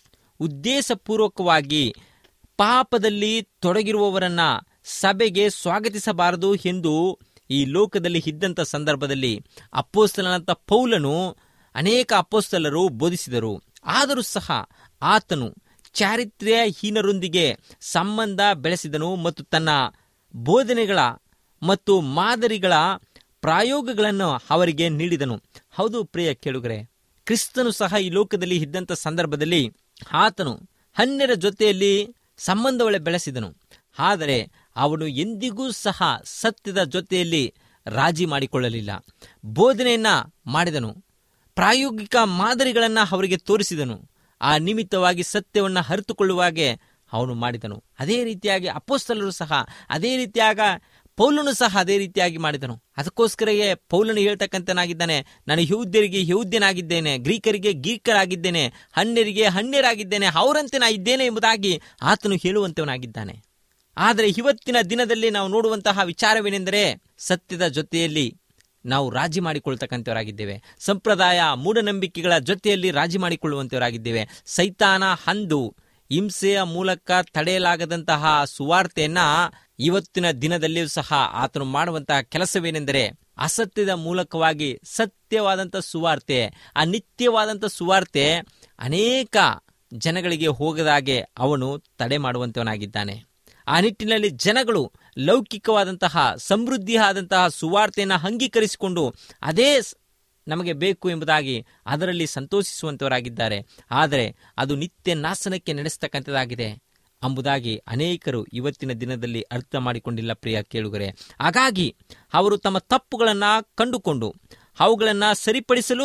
ಉದ್ದೇಶಪೂರ್ವಕವಾಗಿ ಪಾಪದಲ್ಲಿ ತೊಡಗಿರುವವರನ್ನ ಸಭೆಗೆ ಸ್ವಾಗತಿಸಬಾರದು ಎಂದು ಈ ಲೋಕದಲ್ಲಿ ಇದ್ದಂಥ ಸಂದರ್ಭದಲ್ಲಿ ಅಪ್ಪೋಸ್ತಲನಂತ ಪೌಲನು ಅನೇಕ ಅಪ್ಪೋಸ್ತಲರು ಬೋಧಿಸಿದರು ಆದರೂ ಸಹ ಆತನು ಚಾರಿತ್ರ್ಯಹೀನರೊಂದಿಗೆ ಸಂಬಂಧ ಬೆಳೆಸಿದನು ಮತ್ತು ತನ್ನ ಬೋಧನೆಗಳ ಮತ್ತು ಮಾದರಿಗಳ ಪ್ರಾಯೋಗಗಳನ್ನು ಅವರಿಗೆ ನೀಡಿದನು ಹೌದು ಪ್ರಿಯ ಕೇಳುಗರೆ ಕ್ರಿಸ್ತನು ಸಹ ಈ ಲೋಕದಲ್ಲಿ ಇದ್ದಂಥ ಸಂದರ್ಭದಲ್ಲಿ ಆತನು ಹನ್ನೆರ ಜೊತೆಯಲ್ಲಿ ಸಂಬಂಧವಳೆ ಬೆಳೆಸಿದನು ಆದರೆ ಅವನು ಎಂದಿಗೂ ಸಹ ಸತ್ಯದ ಜೊತೆಯಲ್ಲಿ ರಾಜಿ ಮಾಡಿಕೊಳ್ಳಲಿಲ್ಲ ಬೋಧನೆಯನ್ನ ಮಾಡಿದನು ಪ್ರಾಯೋಗಿಕ ಮಾದರಿಗಳನ್ನು ಅವರಿಗೆ ತೋರಿಸಿದನು ಆ ನಿಮಿತ್ತವಾಗಿ ಸತ್ಯವನ್ನು ಅರಿತುಕೊಳ್ಳುವಾಗೆ ಅವನು ಮಾಡಿದನು ಅದೇ ರೀತಿಯಾಗಿ ಅಪೋಸ್ತಲರು ಸಹ ಅದೇ ರೀತಿಯಾಗ ಪೌಲನು ಸಹ ಅದೇ ರೀತಿಯಾಗಿ ಮಾಡಿದನು ಅದಕ್ಕೋಸ್ಕರವೇ ಪೌಲನು ಹೇಳ್ತಕ್ಕಂಥನಾಗಿದ್ದಾನೆ ನಾನು ಯಹೂದ್ಯರಿಗೆ ಯಹೂದ್ಯನಾಗಿದ್ದೇನೆ ಗ್ರೀಕರಿಗೆ ಗ್ರೀಕರಾಗಿದ್ದೇನೆ ಹಣ್ಯರಿಗೆ ಹಣ್ಯರಾಗಿದ್ದೇನೆ ಅವರಂತೆ ನಾ ಇದ್ದೇನೆ ಎಂಬುದಾಗಿ ಆತನು ಹೇಳುವಂತವನಾಗಿದ್ದಾನೆ ಆದರೆ ಇವತ್ತಿನ ದಿನದಲ್ಲಿ ನಾವು ನೋಡುವಂತಹ ವಿಚಾರವೇನೆಂದರೆ ಸತ್ಯದ ಜೊತೆಯಲ್ಲಿ ನಾವು ರಾಜಿ ಮಾಡಿಕೊಳ್ತಕ್ಕಂಥವರಾಗಿದ್ದೇವೆ ಸಂಪ್ರದಾಯ ಮೂಢನಂಬಿಕೆಗಳ ಜೊತೆಯಲ್ಲಿ ರಾಜಿ ಮಾಡಿಕೊಳ್ಳುವಂತವರಾಗಿದ್ದೇವೆ ಸೈತಾನ ಹಂದು ಹಿಂಸೆಯ ಮೂಲಕ ತಡೆಯಲಾಗದಂತಹ ಸುವಾರ್ತೆಯನ್ನ ಇವತ್ತಿನ ದಿನದಲ್ಲಿಯೂ ಸಹ ಆತನು ಮಾಡುವಂತಹ ಕೆಲಸವೇನೆಂದರೆ ಅಸತ್ಯದ ಮೂಲಕವಾಗಿ ಸತ್ಯವಾದಂಥ ಸುವಾರ್ತೆ ಆ ನಿತ್ಯವಾದಂಥ ಸುವಾರ್ತೆ ಅನೇಕ ಜನಗಳಿಗೆ ಹೋಗದಾಗೆ ಅವನು ತಡೆ ಮಾಡುವಂತವನಾಗಿದ್ದಾನೆ ಆ ನಿಟ್ಟಿನಲ್ಲಿ ಜನಗಳು ಲೌಕಿಕವಾದಂತಹ ಸಮೃದ್ಧಿಯಾದಂತಹ ಸುವಾರ್ತೆಯನ್ನು ಅಂಗೀಕರಿಸಿಕೊಂಡು ಅದೇ ಸ್- ನಮಗೆ ಬೇಕು ಎಂಬುದಾಗಿ ಅದರಲ್ಲಿ ಸಂತೋಷಿಸುವಂತವರಾಗಿದ್ದಾರೆ ಆದರೆ ಅದು ನಿತ್ಯ ನಾಶನಕ್ಕೆ ನಡೆಸ್ತಕ್ಕಂಥದ್ದಾಗಿದೆ ಎಂಬುದಾಗಿ ಅನೇಕರು ಇವತ್ತಿನ ದಿನದಲ್ಲಿ ಅರ್ಥ ಮಾಡಿಕೊಂಡಿಲ್ಲ ಪ್ರಿಯ ಕೇಳುಗರೆ ಹಾಗಾಗಿ ಅವರು ತಮ್ಮ ತಪ್ಪುಗಳನ್ನು ಕಂಡುಕೊಂಡು ಅವುಗಳನ್ನು ಸರಿಪಡಿಸಲು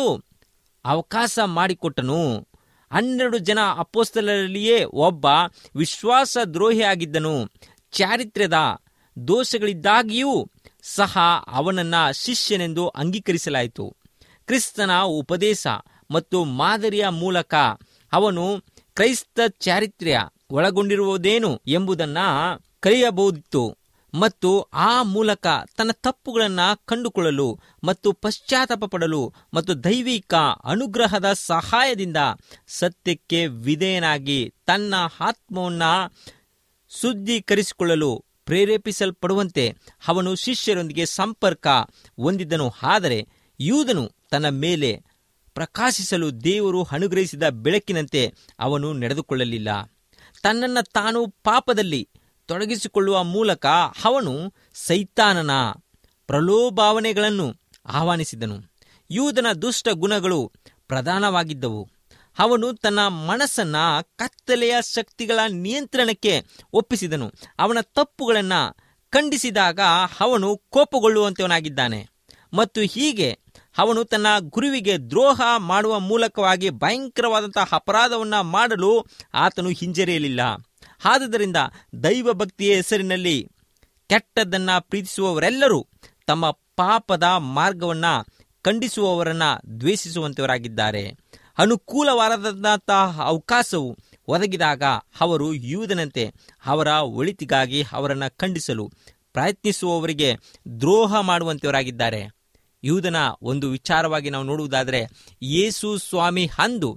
ಅವಕಾಶ ಮಾಡಿಕೊಟ್ಟನು ಹನ್ನೆರಡು ಜನ ಅಪೋಸ್ತಲರಲ್ಲಿಯೇ ಒಬ್ಬ ವಿಶ್ವಾಸ ದ್ರೋಹಿಯಾಗಿದ್ದನು ಚಾರಿತ್ರ್ಯದ ದೋಷಗಳಿದ್ದಾಗಿಯೂ ಸಹ ಅವನನ್ನ ಶಿಷ್ಯನೆಂದು ಅಂಗೀಕರಿಸಲಾಯಿತು ಕ್ರಿಸ್ತನ ಉಪದೇಶ ಮತ್ತು ಮಾದರಿಯ ಮೂಲಕ ಅವನು ಕ್ರೈಸ್ತ ಚಾರಿತ್ರ್ಯ ಒಳಗೊಂಡಿರುವುದೇನು ಎಂಬುದನ್ನ ಕಲಿಯಬಹುದಿತ್ತು ಮತ್ತು ಆ ಮೂಲಕ ತನ್ನ ತಪ್ಪುಗಳನ್ನ ಕಂಡುಕೊಳ್ಳಲು ಮತ್ತು ಪಶ್ಚಾತ್ತಾಪ ಪಡಲು ಮತ್ತು ದೈವಿಕ ಅನುಗ್ರಹದ ಸಹಾಯದಿಂದ ಸತ್ಯಕ್ಕೆ ವಿಧೇಯನಾಗಿ ತನ್ನ ಆತ್ಮವನ್ನ ಶುದ್ಧೀಕರಿಸಿಕೊಳ್ಳಲು ಪ್ರೇರೇಪಿಸಲ್ಪಡುವಂತೆ ಅವನು ಶಿಷ್ಯರೊಂದಿಗೆ ಸಂಪರ್ಕ ಹೊಂದಿದ್ದನು ಆದರೆ ಯೂದನು ತನ್ನ ಮೇಲೆ ಪ್ರಕಾಶಿಸಲು ದೇವರು ಅನುಗ್ರಹಿಸಿದ ಬೆಳಕಿನಂತೆ ಅವನು ನಡೆದುಕೊಳ್ಳಲಿಲ್ಲ ತನ್ನನ್ನು ತಾನು ಪಾಪದಲ್ಲಿ ತೊಡಗಿಸಿಕೊಳ್ಳುವ ಮೂಲಕ ಅವನು ಸೈತಾನನ ಪ್ರಲೋಭಾವನೆಗಳನ್ನು ಆಹ್ವಾನಿಸಿದನು ಯೂದನ ದುಷ್ಟ ಗುಣಗಳು ಪ್ರಧಾನವಾಗಿದ್ದವು ಅವನು ತನ್ನ ಮನಸ್ಸನ್ನ ಕತ್ತಲೆಯ ಶಕ್ತಿಗಳ ನಿಯಂತ್ರಣಕ್ಕೆ ಒಪ್ಪಿಸಿದನು ಅವನ ತಪ್ಪುಗಳನ್ನು ಖಂಡಿಸಿದಾಗ ಅವನು ಕೋಪಗೊಳ್ಳುವಂತವನಾಗಿದ್ದಾನೆ ಮತ್ತು ಹೀಗೆ ಅವನು ತನ್ನ ಗುರುವಿಗೆ ದ್ರೋಹ ಮಾಡುವ ಮೂಲಕವಾಗಿ ಭಯಂಕರವಾದಂತಹ ಅಪರಾಧವನ್ನ ಮಾಡಲು ಆತನು ಹಿಂಜರಿಯಲಿಲ್ಲ ಆದುದರಿಂದ ದೈವ ಭಕ್ತಿಯ ಹೆಸರಿನಲ್ಲಿ ಕೆಟ್ಟದ್ದನ್ನ ಪ್ರೀತಿಸುವವರೆಲ್ಲರೂ ತಮ್ಮ ಪಾಪದ ಮಾರ್ಗವನ್ನ ಖಂಡಿಸುವವರನ್ನ ದ್ವೇಷಿಸುವಂತವರಾಗಿದ್ದಾರೆ ಅನುಕೂಲವಾದಂತಹ ಅವಕಾಶವು ಒದಗಿದಾಗ ಅವರು ಯೂದನಂತೆ ಅವರ ಒಳಿತಿಗಾಗಿ ಅವರನ್ನು ಖಂಡಿಸಲು ಪ್ರಯತ್ನಿಸುವವರಿಗೆ ದ್ರೋಹ ಮಾಡುವಂತವರಾಗಿದ್ದಾರೆ ಯೂದನ ಒಂದು ವಿಚಾರವಾಗಿ ನಾವು ನೋಡುವುದಾದರೆ ಯೇಸು ಸ್ವಾಮಿ ಅಂದು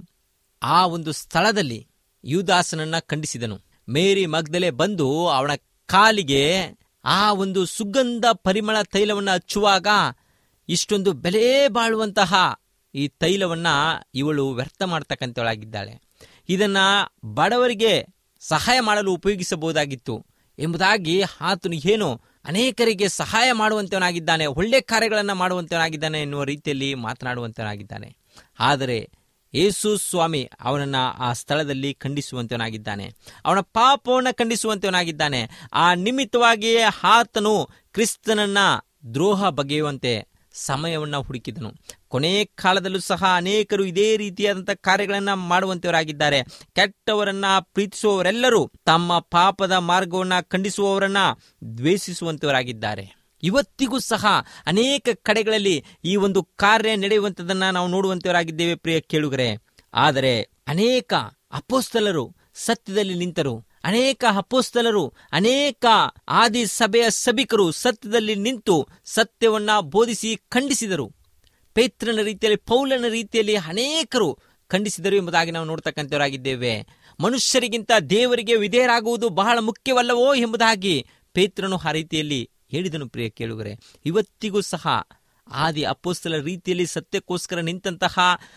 ಆ ಒಂದು ಸ್ಥಳದಲ್ಲಿ ಯೂದಾಸನನ್ನ ಖಂಡಿಸಿದನು ಮೇರಿ ಮಗ್ದಲೆ ಬಂದು ಅವನ ಕಾಲಿಗೆ ಆ ಒಂದು ಸುಗಂಧ ಪರಿಮಳ ತೈಲವನ್ನು ಹಚ್ಚುವಾಗ ಇಷ್ಟೊಂದು ಬೆಲೆ ಬಾಳುವಂತಹ ಈ ತೈಲವನ್ನ ಇವಳು ವ್ಯರ್ಥ ಮಾಡ್ತಕ್ಕಂಥವಳಾಗಿದ್ದಾಳೆ ಇದನ್ನ ಬಡವರಿಗೆ ಸಹಾಯ ಮಾಡಲು ಉಪಯೋಗಿಸಬಹುದಾಗಿತ್ತು ಎಂಬುದಾಗಿ ಆತನು ಏನು ಅನೇಕರಿಗೆ ಸಹಾಯ ಮಾಡುವಂತವನಾಗಿದ್ದಾನೆ ಒಳ್ಳೆ ಕಾರ್ಯಗಳನ್ನು ಮಾಡುವಂತವನಾಗಿದ್ದಾನೆ ಎನ್ನುವ ರೀತಿಯಲ್ಲಿ ಮಾತನಾಡುವಂತವನಾಗಿದ್ದಾನೆ ಆದರೆ ಯೇಸು ಸ್ವಾಮಿ ಅವನನ್ನ ಆ ಸ್ಥಳದಲ್ಲಿ ಖಂಡಿಸುವಂತವನಾಗಿದ್ದಾನೆ ಅವನ ಪಾಪವನ್ನು ಖಂಡಿಸುವಂತವನಾಗಿದ್ದಾನೆ ಆ ನಿಮಿತ್ತವಾಗಿಯೇ ಆತನು ಕ್ರಿಸ್ತನನ್ನ ದ್ರೋಹ ಬಗೆಯುವಂತೆ ಸಮಯವನ್ನ ಹುಡುಕಿದನು ಕೊನೆ ಕಾಲದಲ್ಲೂ ಸಹ ಅನೇಕರು ಇದೇ ರೀತಿಯಾದಂತಹ ಕಾರ್ಯಗಳನ್ನ ಮಾಡುವಂತವರಾಗಿದ್ದಾರೆ ಕೆಟ್ಟವರನ್ನ ಪ್ರೀತಿಸುವವರೆಲ್ಲರೂ ತಮ್ಮ ಪಾಪದ ಮಾರ್ಗವನ್ನ ಖಂಡಿಸುವವರನ್ನ ದ್ವೇಷಿಸುವಂತವರಾಗಿದ್ದಾರೆ ಇವತ್ತಿಗೂ ಸಹ ಅನೇಕ ಕಡೆಗಳಲ್ಲಿ ಈ ಒಂದು ಕಾರ್ಯ ನಡೆಯುವಂಥದ್ದನ್ನ ನಾವು ನೋಡುವಂತವರಾಗಿದ್ದೇವೆ ಪ್ರಿಯ ಕೇಳುಗರೆ ಆದರೆ ಅನೇಕ ಅಪೋಸ್ತಲರು ಸತ್ಯದಲ್ಲಿ ನಿಂತರು ಅನೇಕ ಅಪೋಸ್ತಲರು ಅನೇಕ ಆದಿ ಸಭೆಯ ಸಭಿಕರು ಸತ್ಯದಲ್ಲಿ ನಿಂತು ಸತ್ಯವನ್ನ ಬೋಧಿಸಿ ಖಂಡಿಸಿದರು ಪೇತ್ರನ ರೀತಿಯಲ್ಲಿ ಪೌಲನ ರೀತಿಯಲ್ಲಿ ಅನೇಕರು ಖಂಡಿಸಿದರು ಎಂಬುದಾಗಿ ನಾವು ನೋಡ್ತಕ್ಕಂಥವರಾಗಿದ್ದೇವೆ ಮನುಷ್ಯರಿಗಿಂತ ದೇವರಿಗೆ ವಿಧೇಯರಾಗುವುದು ಬಹಳ ಮುಖ್ಯವಲ್ಲವೋ ಎಂಬುದಾಗಿ ಪೇತ್ರನು ಆ ರೀತಿಯಲ್ಲಿ ಹೇಳಿದನು ಪ್ರಿಯ ಕೇಳುಗರೆ ಇವತ್ತಿಗೂ ಸಹ ಆದಿ ಅಪ್ಪೋಸ್ತಲ ರೀತಿಯಲ್ಲಿ ಸತ್ಯಕ್ಕೋಸ್ಕರ ನಿಂತಹ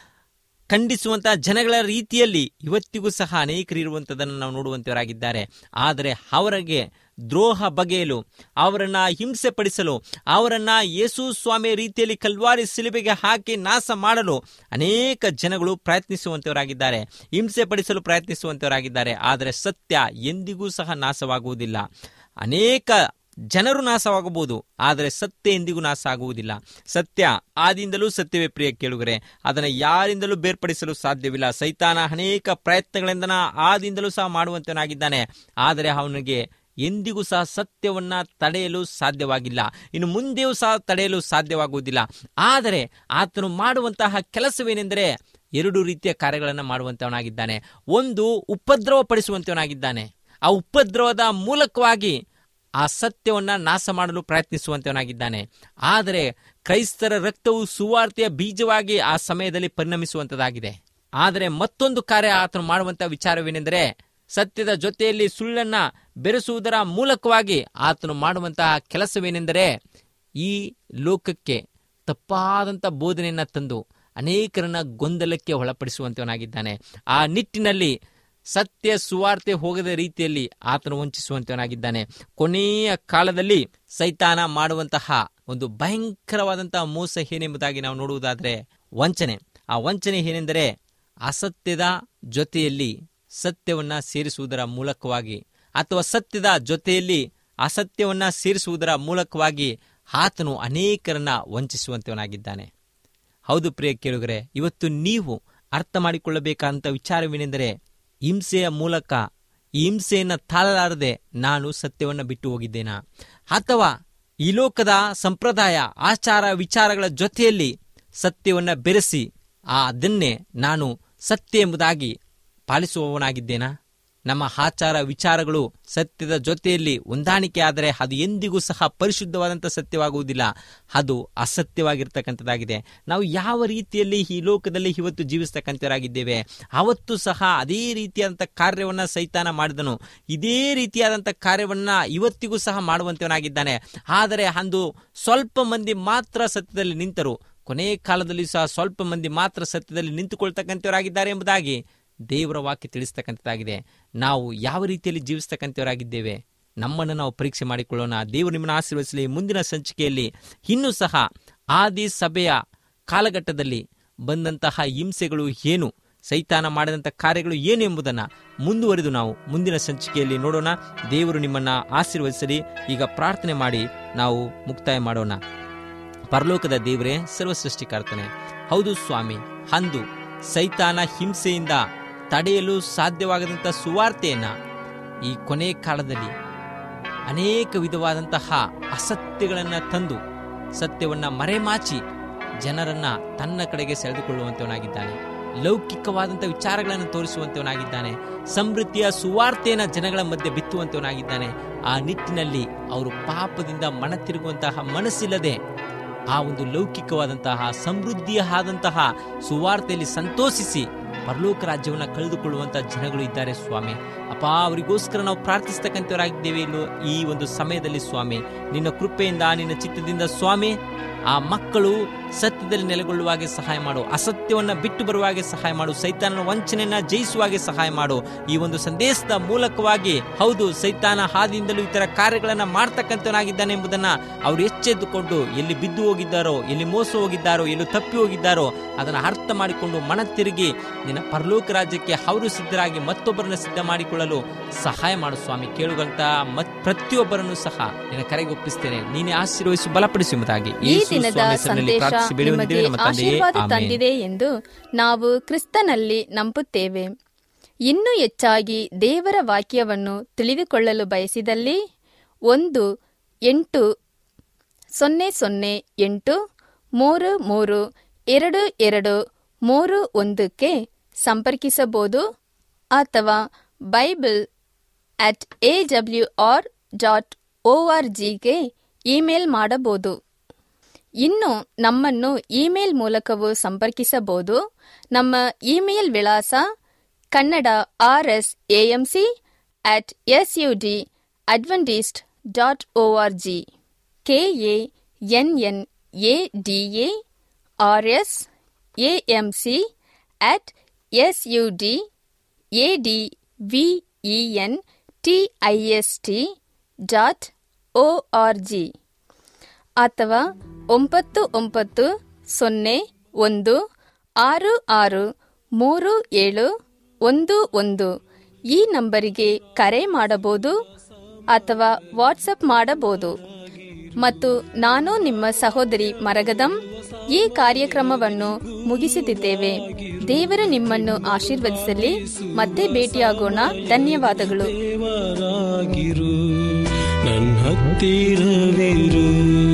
ಖಂಡಿಸುವಂತಹ ಜನಗಳ ರೀತಿಯಲ್ಲಿ ಇವತ್ತಿಗೂ ಸಹ ಅನೇಕರು ಇರುವಂಥದ್ದನ್ನು ನಾವು ನೋಡುವಂತವರಾಗಿದ್ದಾರೆ ಆದರೆ ಅವರಿಗೆ ದ್ರೋಹ ಬಗೆಯಲು ಅವರನ್ನ ಹಿಂಸೆ ಪಡಿಸಲು ಅವರನ್ನ ಯೇಸು ಸ್ವಾಮಿಯ ರೀತಿಯಲ್ಲಿ ಕಲ್ವಾರಿ ಸಿಲುಬೆಗೆ ಹಾಕಿ ನಾಶ ಮಾಡಲು ಅನೇಕ ಜನಗಳು ಪ್ರಯತ್ನಿಸುವಂತವರಾಗಿದ್ದಾರೆ ಹಿಂಸೆ ಪಡಿಸಲು ಪ್ರಯತ್ನಿಸುವಂತವರಾಗಿದ್ದಾರೆ ಆದರೆ ಸತ್ಯ ಎಂದಿಗೂ ಸಹ ನಾಶವಾಗುವುದಿಲ್ಲ ಅನೇಕ ಜನರು ನಾಶವಾಗಬಹುದು ಆದರೆ ಸತ್ಯ ಎಂದಿಗೂ ನಾಶ ಆಗುವುದಿಲ್ಲ ಸತ್ಯ ಆದಿಂದಲೂ ಸತ್ಯವೇ ಪ್ರಿಯ ಕೇಳುಗರೆ ಅದನ್ನು ಯಾರಿಂದಲೂ ಬೇರ್ಪಡಿಸಲು ಸಾಧ್ಯವಿಲ್ಲ ಸೈತಾನ ಅನೇಕ ಪ್ರಯತ್ನಗಳಿಂದ ಆದಿಂದಲೂ ಸಹ ಮಾಡುವಂತನಾಗಿದ್ದಾನೆ ಆದರೆ ಅವನಿಗೆ ಎಂದಿಗೂ ಸಹ ಸತ್ಯವನ್ನ ತಡೆಯಲು ಸಾಧ್ಯವಾಗಿಲ್ಲ ಇನ್ನು ಮುಂದೆಯೂ ಸಹ ತಡೆಯಲು ಸಾಧ್ಯವಾಗುವುದಿಲ್ಲ ಆದರೆ ಆತನು ಮಾಡುವಂತಹ ಕೆಲಸವೇನೆಂದರೆ ಎರಡು ರೀತಿಯ ಕಾರ್ಯಗಳನ್ನು ಮಾಡುವಂತವನಾಗಿದ್ದಾನೆ ಒಂದು ಉಪದ್ರವ ಪಡಿಸುವಂತವನಾಗಿದ್ದಾನೆ ಆ ಉಪದ್ರವದ ಮೂಲಕವಾಗಿ ಆ ಸತ್ಯವನ್ನ ನಾಶ ಮಾಡಲು ಪ್ರಯತ್ನಿಸುವಂತವನಾಗಿದ್ದಾನೆ ಆದರೆ ಕ್ರೈಸ್ತರ ರಕ್ತವು ಸುವಾರ್ತೆಯ ಬೀಜವಾಗಿ ಆ ಸಮಯದಲ್ಲಿ ಪರಿಣಮಿಸುವಂತದಾಗಿದೆ ಆದರೆ ಮತ್ತೊಂದು ಕಾರ್ಯ ಆತನು ಮಾಡುವಂತಹ ವಿಚಾರವೇನೆಂದರೆ ಸತ್ಯದ ಜೊತೆಯಲ್ಲಿ ಸುಳ್ಳನ್ನ ಬೆರೆಸುವುದರ ಮೂಲಕವಾಗಿ ಆತನು ಮಾಡುವಂತಹ ಕೆಲಸವೇನೆಂದರೆ ಈ ಲೋಕಕ್ಕೆ ತಪ್ಪಾದಂಥ ಬೋಧನೆಯನ್ನ ತಂದು ಅನೇಕರನ್ನ ಗೊಂದಲಕ್ಕೆ ಒಳಪಡಿಸುವಂತವನಾಗಿದ್ದಾನೆ ಆ ನಿಟ್ಟಿನಲ್ಲಿ ಸತ್ಯ ಸುವಾರ್ತೆ ಹೋಗದ ರೀತಿಯಲ್ಲಿ ಆತನು ವಂಚಿಸುವಂತವನಾಗಿದ್ದಾನೆ ಕೊನೆಯ ಕಾಲದಲ್ಲಿ ಸೈತಾನ ಮಾಡುವಂತಹ ಒಂದು ಭಯಂಕರವಾದಂತಹ ಮೋಸ ಏನೆಂಬುದಾಗಿ ನಾವು ನೋಡುವುದಾದ್ರೆ ವಂಚನೆ ಆ ವಂಚನೆ ಏನೆಂದರೆ ಅಸತ್ಯದ ಜೊತೆಯಲ್ಲಿ ಸತ್ಯವನ್ನ ಸೇರಿಸುವುದರ ಮೂಲಕವಾಗಿ ಅಥವಾ ಸತ್ಯದ ಜೊತೆಯಲ್ಲಿ ಅಸತ್ಯವನ್ನ ಸೇರಿಸುವುದರ ಮೂಲಕವಾಗಿ ಆತನು ಅನೇಕರನ್ನ ವಂಚಿಸುವಂತವನಾಗಿದ್ದಾನೆ ಹೌದು ಪ್ರಿಯ ಕೇಳುಗರೆ ಇವತ್ತು ನೀವು ಅರ್ಥ ಮಾಡಿಕೊಳ್ಳಬೇಕಾದಂಥ ವಿಚಾರವೇನೆಂದರೆ ಹಿಂಸೆಯ ಮೂಲಕ ಈ ಹಿಂಸೆಯನ್ನು ತಾಳಲಾರದೆ ನಾನು ಸತ್ಯವನ್ನು ಬಿಟ್ಟು ಹೋಗಿದ್ದೇನಾ ಅಥವಾ ಈ ಲೋಕದ ಸಂಪ್ರದಾಯ ಆಚಾರ ವಿಚಾರಗಳ ಜೊತೆಯಲ್ಲಿ ಸತ್ಯವನ್ನ ಬೆರೆಸಿ ಆ ಅದನ್ನೇ ನಾನು ಸತ್ಯ ಎಂಬುದಾಗಿ ಪಾಲಿಸುವವನಾಗಿದ್ದೇನಾ ನಮ್ಮ ಆಚಾರ ವಿಚಾರಗಳು ಸತ್ಯದ ಜೊತೆಯಲ್ಲಿ ಹೊಂದಾಣಿಕೆ ಆದರೆ ಅದು ಎಂದಿಗೂ ಸಹ ಪರಿಶುದ್ಧವಾದಂಥ ಸತ್ಯವಾಗುವುದಿಲ್ಲ ಅದು ಅಸತ್ಯವಾಗಿರ್ತಕ್ಕಂಥದ್ದಾಗಿದೆ ನಾವು ಯಾವ ರೀತಿಯಲ್ಲಿ ಈ ಲೋಕದಲ್ಲಿ ಇವತ್ತು ಜೀವಿಸ್ತಕ್ಕಂಥವರಾಗಿದ್ದೇವೆ ಅವತ್ತು ಸಹ ಅದೇ ರೀತಿಯಾದಂಥ ಕಾರ್ಯವನ್ನು ಸೈತಾನ ಮಾಡಿದನು ಇದೇ ರೀತಿಯಾದಂಥ ಕಾರ್ಯವನ್ನ ಇವತ್ತಿಗೂ ಸಹ ಮಾಡುವಂತವನಾಗಿದ್ದಾನೆ ಆದರೆ ಅಂದು ಸ್ವಲ್ಪ ಮಂದಿ ಮಾತ್ರ ಸತ್ಯದಲ್ಲಿ ನಿಂತರು ಕೊನೆ ಕಾಲದಲ್ಲಿ ಸಹ ಸ್ವಲ್ಪ ಮಂದಿ ಮಾತ್ರ ಸತ್ಯದಲ್ಲಿ ನಿಂತುಕೊಳ್ತಕ್ಕಂಥವರಾಗಿದ್ದಾರೆ ಎಂಬುದಾಗಿ ದೇವರ ವಾಕ್ಯ ತಿಳಿಸ್ತಕ್ಕಂಥದ್ದಾಗಿದೆ ನಾವು ಯಾವ ರೀತಿಯಲ್ಲಿ ಜೀವಿಸ್ತಕ್ಕಂಥವರಾಗಿದ್ದೇವೆ ನಮ್ಮನ್ನು ನಾವು ಪರೀಕ್ಷೆ ಮಾಡಿಕೊಳ್ಳೋಣ ದೇವರು ನಿಮ್ಮನ್ನು ಆಶೀರ್ವದಿಸಲಿ ಮುಂದಿನ ಸಂಚಿಕೆಯಲ್ಲಿ ಇನ್ನೂ ಸಹ ಆದಿ ಸಭೆಯ ಕಾಲಘಟ್ಟದಲ್ಲಿ ಬಂದಂತಹ ಹಿಂಸೆಗಳು ಏನು ಸೈತಾನ ಮಾಡಿದಂಥ ಕಾರ್ಯಗಳು ಏನು ಎಂಬುದನ್ನು ಮುಂದುವರೆದು ನಾವು ಮುಂದಿನ ಸಂಚಿಕೆಯಲ್ಲಿ ನೋಡೋಣ ದೇವರು ನಿಮ್ಮನ್ನು ಆಶೀರ್ವದಿಸಲಿ ಈಗ ಪ್ರಾರ್ಥನೆ ಮಾಡಿ ನಾವು ಮುಕ್ತಾಯ ಮಾಡೋಣ ಪರಲೋಕದ ದೇವರೇ ಸರ್ವ ಸೃಷ್ಟಿಕರ್ತನೆ ಹೌದು ಸ್ವಾಮಿ ಅಂದು ಸೈತಾನ ಹಿಂಸೆಯಿಂದ ತಡೆಯಲು ಸಾಧ್ಯವಾಗದಂಥ ಸುವಾರ್ತೆಯನ್ನ ಈ ಕೊನೆ ಕಾಲದಲ್ಲಿ ಅನೇಕ ವಿಧವಾದಂತಹ ಅಸತ್ಯಗಳನ್ನು ತಂದು ಸತ್ಯವನ್ನ ಮರೆಮಾಚಿ ಜನರನ್ನ ತನ್ನ ಕಡೆಗೆ ಸೆಳೆದುಕೊಳ್ಳುವಂತವನಾಗಿದ್ದಾನೆ ಲೌಕಿಕವಾದಂಥ ವಿಚಾರಗಳನ್ನು ತೋರಿಸುವಂತವನಾಗಿದ್ದಾನೆ ಸಮೃದ್ಧಿಯ ಸುವಾರ್ತೆಯನ್ನು ಜನಗಳ ಮಧ್ಯೆ ಬಿತ್ತುವಂತವನಾಗಿದ್ದಾನೆ ಆ ನಿಟ್ಟಿನಲ್ಲಿ ಅವರು ಪಾಪದಿಂದ ಮನ ತಿರುಗುವಂತಹ ಮನಸ್ಸಿಲ್ಲದೆ ಆ ಒಂದು ಲೌಕಿಕವಾದಂತಹ ಸಮೃದ್ಧಿಯ ಆದಂತಹ ಸುವಾರ್ತೆಯಲ್ಲಿ ಸಂತೋಷಿಸಿ ಪರಲೋಕ ರಾಜ್ಯವನ್ನು ಕಳೆದುಕೊಳ್ಳುವಂತಹ ಜನಗಳು ಇದ್ದಾರೆ ಸ್ವಾಮಿ ಅಪ್ಪ ಅವರಿಗೋಸ್ಕರ ನಾವು ಪ್ರಾರ್ಥಿಸ್ತಕ್ಕಂಥವರಾಗಿದ್ದೇವೆ ಇಲ್ಲೋ ಈ ಒಂದು ಸಮಯದಲ್ಲಿ ಸ್ವಾಮಿ ನಿನ್ನ ಕೃಪೆಯಿಂದ ನಿನ್ನ ಚಿತ್ತದಿಂದ ಸ್ವಾಮಿ ಆ ಮಕ್ಕಳು ಸತ್ಯದಲ್ಲಿ ನೆಲೆಗೊಳ್ಳುವಾಗೆ ಸಹಾಯ ಮಾಡು ಅಸತ್ಯವನ್ನ ಬಿಟ್ಟು ಬರುವಾಗೆ ಸಹಾಯ ಮಾಡು ಸೈತಾನನ ವಂಚನೆಯನ್ನ ಜಯಿಸುವಾಗೆ ಸಹಾಯ ಮಾಡು ಈ ಒಂದು ಸಂದೇಶದ ಮೂಲಕವಾಗಿ ಹೌದು ಸೈತಾನ ಹಾದಿಯಿಂದಲೂ ಇತರ ಕಾರ್ಯಗಳನ್ನ ಮಾಡ್ತಕ್ಕಂಥವನಾಗಿದ್ದಾನೆ ಎಂಬುದನ್ನ ಅವರು ಎಚ್ಚೆತ್ತುಕೊಂಡು ಎಲ್ಲಿ ಬಿದ್ದು ಹೋಗಿದ್ದಾರೋ ಎಲ್ಲಿ ಮೋಸ ಹೋಗಿದ್ದಾರೋ ಎಲ್ಲಿ ತಪ್ಪಿ ಹೋಗಿದ್ದಾರೋ ಅದನ್ನ ಅರ್ಥ ಮಾಡಿಕೊಂಡು ಮನ ತಿರುಗಿ ನಿನ್ನ ಪರಲೋಕ ರಾಜ್ಯಕ್ಕೆ ಅವರು ಸಿದ್ಧರಾಗಿ ಮತ್ತೊಬ್ಬರನ್ನ ಸಿದ್ಧ ಮಾಡಿಕೊಳ್ಳಲು ಸಹಾಯ ಮಾಡು ಸ್ವಾಮಿ ಕೇಳುವಂತ ಮತ್ ಪ್ರತಿಯೊಬ್ಬರನ್ನು ಸಹ ನಿನ್ನ ಕರೆಗೆ ಒಪ್ಪಿಸ್ತೇನೆ ನೀನೇ ಆಶೀರ್ವಹಿಸಿ ಬಲಪಡಿಸಿ ಎಂಬುದಾಗಿ ಈ ಯೇಸು ದಿನದ ಸ್ವಾಮಿ ಹೆಸರಿನಲ್ಲಿ ಸಂದೇಶ ಪ್ರಾರ್ಥಿಸಿ ಬೇಡುವಂತಿದ್ದೇವೆ ನಿಮಗೆ ನಮ್ಮ ತಂದೆಯೇ ಆಶೀರ್ವಾದ ಆಮೆನ್. ತಂದಿದೆ ಎಂದು ನಾವು ಕ್ರಿಸ್ತನಲ್ಲಿ ನಂಬುತ್ತೇವೆ ಇನ್ನೂ ಹೆಚ್ಚಾಗಿ ದೇವರ ವಾಕ್ಯವನ್ನು ತಿಳಿದುಕೊಳ್ಳಲು ಬಯಸಿದಲ್ಲಿ ಒಂದು ಎಂಟು ಸೊನ್ನೆ ಸೊನ್ನೆ ಎಂಟು ಮೂರು ಮೂರು ಎರಡು ಎರಡು ಮೂರು ಒಂದಕ್ಕೆ ಸಂಪರ್ಕಿಸಬಹುದು ಅಥವಾ Bible at A W R dot O R ಜಿಗೆ ಇಮೇಲ್ ಮಾಡಬಹುದು ಇನ್ನು ನಮ್ಮನ್ನು ಇಮೇಲ್ ಮೂಲಕವೂ ಸಂಪರ್ಕಿಸಬಹುದು ನಮ್ಮ ಇಮೇಲ್ ವಿಳಾಸ Kannada R S AMC at S U D Adventist dot O R G K A N N A D A R S M C at S U D A D V E N T I S T dot O R G ಅಥವಾ ಒಂಬತ್ತು ಒಂಬತ್ತು ಸೊನ್ನೆ ಒಂದು ಆರು ಆರು ಮೂರು ಏಳು ಒಂದು ಒಂದು ಈ ನಂಬರಿಗೆ ಕರೆ ಮಾಡಬಹುದು ಅಥವಾ ವಾಟ್ಸಪ್ ಮಾಡಬಹುದು ಮತ್ತು ನಾನು ನಿಮ್ಮ ಸಹೋದರಿ ಮರಗದಂ ಈ ಕಾರ್ಯಕ್ರಮವನ್ನು ಮುಗಿಸುತ್ತಿದ್ದೇವೆ ದೇವರು ನಿಮ್ಮನ್ನು ಆಶೀರ್ವದಿಸಲಿ ಮತ್ತೆ ಭೇಟಿಯಾಗೋಣ ಧನ್ಯವಾದಗಳು ದೇವರಾಗಿರು ನನ್ನ ಹತ್ತಿರವಿರು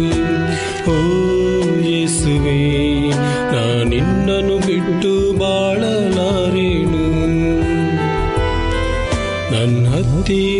ಓ ಯೇಸುವೆ ನಾನಿನ್ನನು ಬಿಟ್ಟು ಬಾಳಲಾರೇನು ನನ್ನ ಹತ್ತಿರ